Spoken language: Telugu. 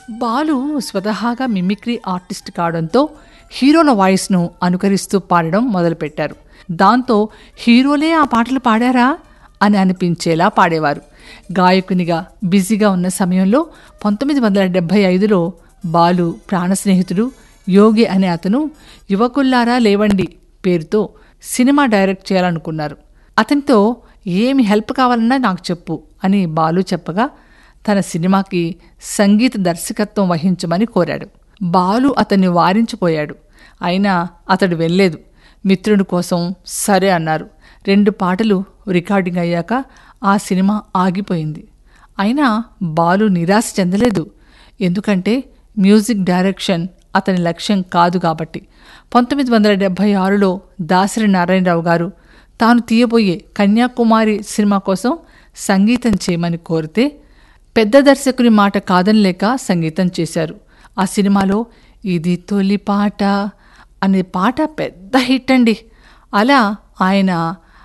బాలు స్వతహాగా మిమిక్రీ ఆర్టిస్ట్ కావడంతో హీరోల వాయిస్ను అనుకరిస్తూ పాడడం మొదలుపెట్టారు దాంతో హీరోలే ఆ పాటలు పాడారా అని అనిపించేలా పాడేవారు గాయకునిగా బిజీగా ఉన్న సమయంలో పంతొమ్మిది వందల డెబ్భై ఐదులో బాలు ప్రాణ స్నేహితుడు యోగి అనే అతను యువకుల్లారా లేవండి పేరుతో సినిమా డైరెక్ట్ చేయాలనుకున్నారు అతనితో ఏమి హెల్ప్ కావాలన్నా నాకు చెప్పు అని బాలు చెప్పగా తన సినిమాకి సంగీత దర్శకత్వం వహించమని కోరాడు బాలు అతన్ని వారించిపోయాడు అయినా అతడు వెళ్ళలేదు మిత్రుడి కోసం సరే అన్నారు రెండు పాటలు రికార్డింగ్ అయ్యాక ఆ సినిమా ఆగిపోయింది అయినా బాలు నిరాశ చెందలేదు ఎందుకంటే మ్యూజిక్ డైరెక్షన్ అతని లక్ష్యం కాదు కాబట్టి పంతొమ్మిది వందల డెబ్భై ఆరులో దాసరి నారాయణరావు గారు తాను తీయబోయే కన్యాకుమారి సినిమా కోసం సంగీతం చేయమని కోరితే పెద్ద దర్శకుని మాట కాదనలేక సంగీతం చేశారు ఆ సినిమాలో ఇది తొలి పాట అనే పాట పెద్ద హిట్ అండి అలా ఆయన